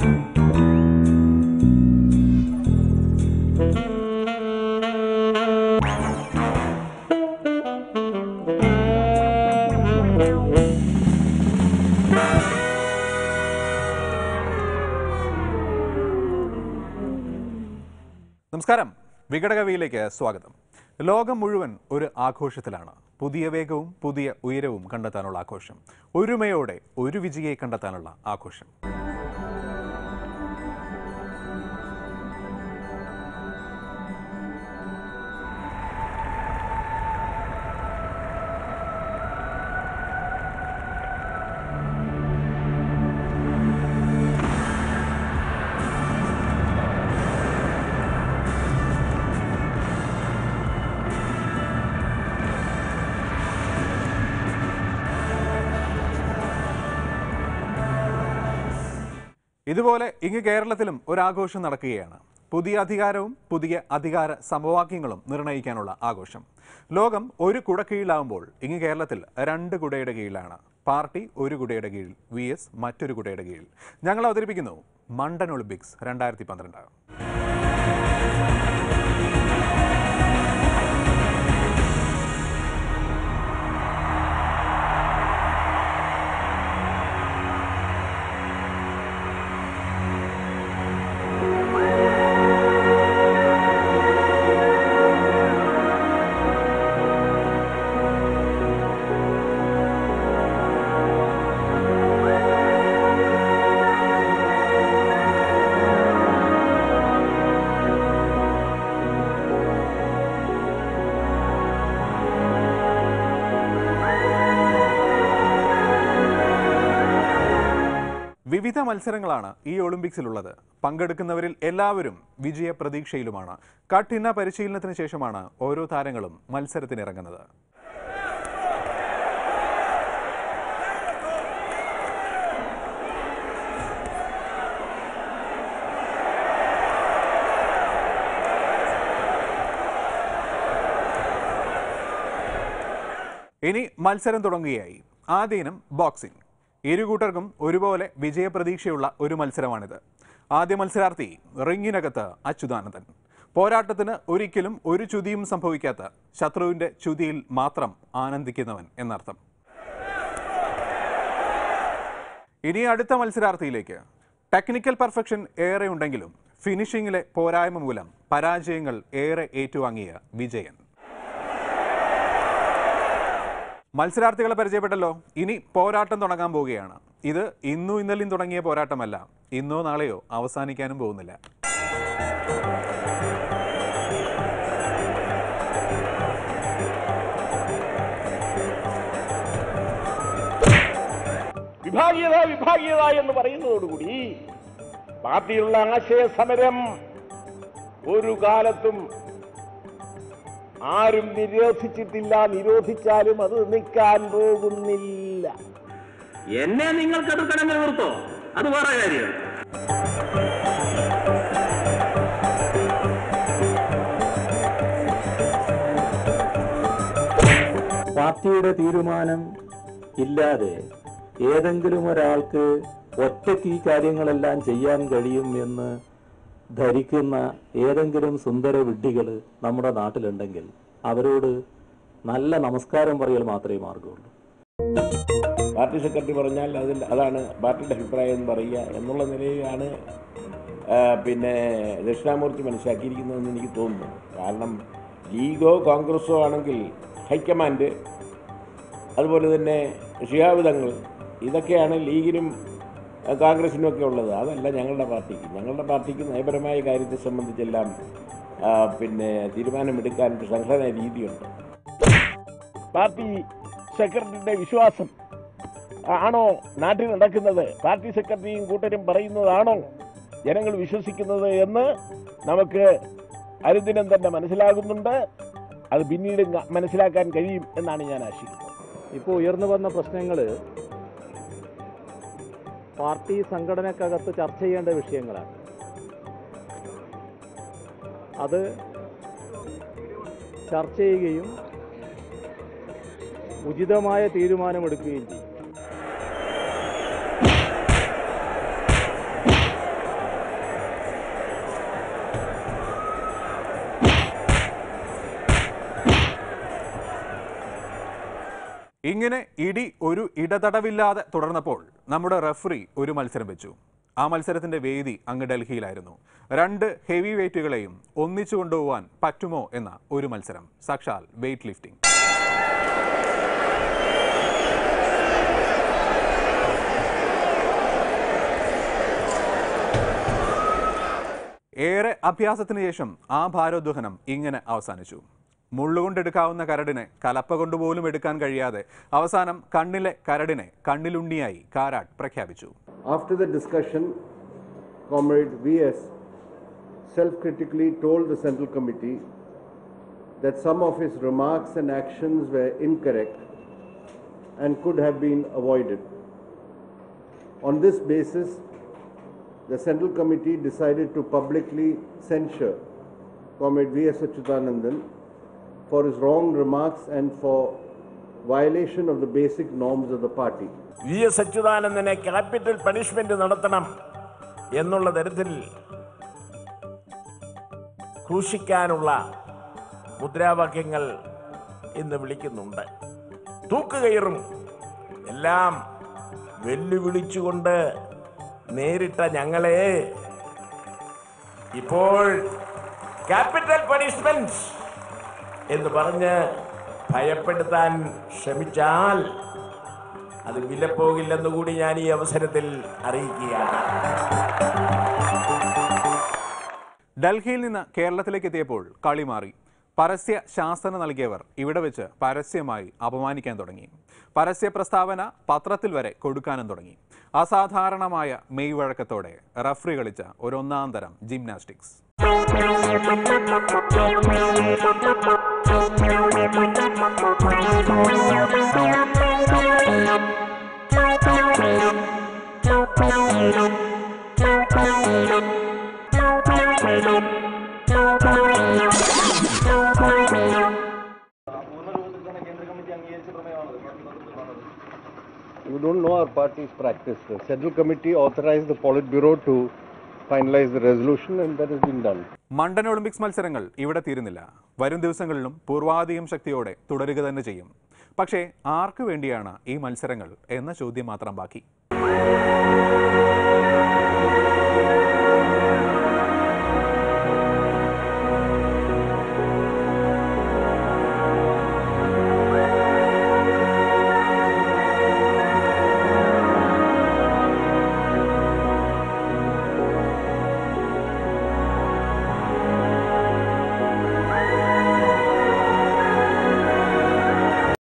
നമസ്കാരം വികടകവിയിലേക്ക് സ്വാഗതം ലോകം മുഴുവൻ ഒരു ആഘോഷത്തിലാണ് പുതിയ വേഗവും പുതിയ ഉയരവും കണ്ടെത്താനുള്ള ആഘോഷം ഒരുമയോടെ ഒരു വിജയെ കണ്ടെത്താനുള്ള ആഘോഷം ഇതുപോലെ ഇങ്ങ് കേരളത്തിലും ഒരാഘോഷം നടക്കുകയാണ് പുതിയ അധികാരവും പുതിയ അധികാര സമവാക്യങ്ങളും നിർണ്ണയിക്കാനുള്ള ആഘോഷം ലോകം ഒരു കുട കീഴിലാവുമ്പോൾ ഇങ്ങ് കേരളത്തിൽ രണ്ട് കുടയുടെ കീഴിലാണ് പാർട്ടി ഒരു കുടയുടെ കീഴിൽ വി എസ് മറ്റൊരു കുടയുടെ കീഴിൽ ഞങ്ങൾ അവതരിപ്പിക്കുന്നു മണ്ടൻ ഒളിമ്പിക്സ് രണ്ടായിരത്തി പന്ത്രണ്ട് വിവിധ മത്സരങ്ങളാണ് ഈ ഒളിമ്പിക്സിലുള്ളത് പങ്കെടുക്കുന്നവരിൽ എല്ലാവരും വിജയ പ്രതീക്ഷയിലുമാണ് കഠിന പരിശീലനത്തിന് ശേഷമാണ് ഓരോ താരങ്ങളും മത്സരത്തിനിറങ്ങുന്നത് ഇനി മത്സരം തുടങ്ങുകയായി ആദ്യ ഇനം ബോക്സിംഗ് ഇരു കൂട്ടർക്കും ഒരുപോലെ വിജയപ്രതീക്ഷയുള്ള ഒരു മത്സരമാണിത് ആദ്യ മത്സരാർത്ഥി റിങ്ങിനകത്ത് അച്യുതാനന്ദൻ പോരാട്ടത്തിന് ഒരിക്കലും ഒരു ചുതിയും സംഭവിക്കാത്ത ശത്രുവിന്റെ ചുതിയിൽ മാത്രം ആനന്ദിക്കുന്നവൻ എന്നർത്ഥം ഇനി അടുത്ത മത്സരാർത്ഥിയിലേക്ക് ടെക്നിക്കൽ പെർഫെക്ഷൻ ഏറെ ഉണ്ടെങ്കിലും ഫിനിഷിംഗിലെ പോരായ്മ മൂലം പരാജയങ്ങൾ ഏറെ ഏറ്റുവാങ്ങിയ വിജയൻ മത്സരാർത്ഥികളെ പരിചയപ്പെട്ടല്ലോ ഇനി പോരാട്ടം തുടങ്ങാൻ പോവുകയാണ് ഇത് ഇന്നും ഇന്നലെയും തുടങ്ങിയ പോരാട്ടമല്ല ഇന്നോ നാളെയോ അവസാനിക്കാനും പോകുന്നില്ല വിഭാഗീയത വിഭാഗീയത എന്ന് പറയുന്നതോടുകൂടി പാർട്ടിയിലുള്ള ആശയ സമരം ഒരു കാലത്തും ആരും നിരോധിച്ചിട്ടില്ല നിരോധിച്ചാലും അത് നിൽക്കാൻ പോകുന്നില്ല എന്നെ നിങ്ങൾക്ക് എതിർക്കണമെന്ന് നിർത്തോ അത് വേറെ കാര്യം പാർട്ടിയുടെ തീരുമാനം ഇല്ലാതെ ഏതെങ്കിലും ഒരാൾക്ക് ഒറ്റയ്ക്ക് ഈ കാര്യങ്ങളെല്ലാം ചെയ്യാൻ കഴിയും എന്ന് ധരിക്കുന്ന ഏതെങ്കിലും സുന്ദര വിഡ്ഢികൾ നമ്മുടെ നാട്ടിലുണ്ടെങ്കിൽ അവരോട് നല്ല നമസ്കാരം പറയൽ മാത്രമേ മാർഗമുള്ളൂ പാർട്ടി സെക്രട്ടറി പറഞ്ഞാൽ അതിൽ അതാണ് പാർട്ടിയുടെ അഭിപ്രായം എന്ന് പറയുക എന്നുള്ള നിലയിലാണ് ആ, പിന്നെ ദക്ഷിണാമൂർത്തി മനസ്സിലാക്കിയിരിക്കുന്നതെന്ന് എനിക്ക് തോന്നുന്നു കാരണം ലീഗോ കോൺഗ്രസോ ആണെങ്കിൽ ഹൈക്കമാൻഡ് അതുപോലെ തന്നെ ഷിഹാബ് തങ്ങൾ ഇതൊക്കെയാണ് ലീഗിനും ആ, കോൺഗ്രസിനും ഒക്കെ ഉള്ളത് അതല്ല ഞങ്ങളുടെ പാർട്ടിക്ക് ഞങ്ങളുടെ പാർട്ടിക്ക് നയപരമായ കാര്യത്തെ സംബന്ധിച്ചെല്ലാം ആ, പിന്നെ തീരുമാനമെടുക്കാൻ ഒരു സംഘടനാ രീതിയുണ്ട് പാർട്ടി സെക്രട്ടറിയുടെ വിശ്വാസം ആണോ നാട്ടിൽ നടക്കുന്നത് പാർട്ടി സെക്രട്ടറിയും കൂട്ടരും പറയുന്നതാണോ ജനങ്ങൾ വിശ്വസിക്കുന്നത് എന്ന് നമുക്ക് അനുദിനം തന്നെ മനസ്സിലാകുന്നുണ്ട് അത് പിന്നീട് ങ്ങ- മനസ്സിലാക്കാൻ കഴിയും എന്നാണ് ഞാൻ ആശിക്കുന്നത് ഇപ്പോൾ ഉയർന്നു വന്ന പ്രശ്നങ്ങൾ പാർട്ടി സംഘടനക്കകത്ത് ചർച്ച ചെയ്യേണ്ട വിഷയങ്ങളാണ് അത് ചർച്ച ചെയ്യുകയും ഉചിതമായ തീരുമാനമെടുക്കുകയും ചെയ്യും ഇങ്ങനെ ഇടി ഒരു ഇടതടവില്ലാതെ തുടർന്നപ്പോൾ നമ്മുടെ റഫറി ഒരു മത്സരം വെച്ചു ആ മത്സരത്തിന്റെ വേദി അങ്ങ് ഡൽഹിയിലായിരുന്നു രണ്ട് ഹെവി വെയിറ്റുകളെയും ഒന്നിച്ചു കൊണ്ടുപോകാൻ പറ്റുമോ എന്ന ഒരു മത്സരം സാക്ഷാൽ വെയിറ്റ് ലിഫ്റ്റിംഗ് ഏറെ അഭ്യാസത്തിന് ശേഷം ആ ഭാരോദ്വഹനം ഇങ്ങനെ അവസാനിച്ചു മുള്ളുകൊണ്ടെടുക്കാവുന്ന കരടിനെ കലപ്പ കൊണ്ടുപോലും എടുക്കാൻ കഴിയാതെ അവസാനം കണ്ണിലെ കരടിനെ കണ്ണിലുണ്ണിയായി കാരാട്ട് പ്രഖ്യാപിച്ചു After the discussion, Comrade V.S. self critically told the Central Committee that some of his remarks and actions were incorrect and could have been avoided. On this basis, the Central Committee decided to publicly censure Comrade V.S. Achyutanandan for his wrong remarks and for violation of the basic norms of the party. V S അച്യുതാനന്ദനെ capital punishment നടത്തണം എന്നുള്ള തരത്തിൽ ക്രൂശിക്കാനുള്ള മുദ്രാവാക്യങ്ങൾ ഇന്ന് വിളിക്കുന്നുണ്ട് തൂക്കുകയറും എല്ലാം വെല്ലുവിളിച്ചുകൊണ്ട് നേരിട്ട ഞങ്ങളെ ഇപ്പോൾ ക്യാപിറ്റൽ പണിഷ്മെന്റ് എന്ന് പറഞ്ഞ് ഭയപ്പെടുത്താൻ ശ്രമിച്ചാൽ അത് വിലപ്പോകില്ലെന്ന് കൂടി ഞാൻ ഈ അവസരത്തിൽ അറിയിക്കുകയാണ് ഡൽഹിയിൽ നിന്ന് കേരളത്തിലേക്ക് എത്തിയപ്പോൾ കളി മാറി പരസ്യ ശാസന നൽകിയവർ ഇവിടെ വെച്ച് പരസ്യമായി അപമാനിക്കാൻ തുടങ്ങി പരസ്യ പ്രസ്താവന പത്രത്തിൽ വരെ കൊടുക്കാനും തുടങ്ങി അസാധാരണമായ മെയ് വഴക്കത്തോടെ റഫറി കളിച്ച ഒരു ഒന്നാം തരം gymnastics You don't know our party's practice. The Central Committee authorized the Politburo to finalize the resolution, and that has been done. മണ്ടൻ ഒളിമ്പിക്സ് മത്സരങ്ങൾ ഇവിടെ തീരുന്നില്ല വരും ദിവസങ്ങളിലും പൂർവാധികം ശക്തിയോടെ തുടരുക തന്നെ ചെയ്യും പക്ഷേ ആർക്കു വേണ്ടിയാണ് ഈ മത്സരങ്ങൾ എന്ന ചോദ്യം മാത്രം ബാക്കി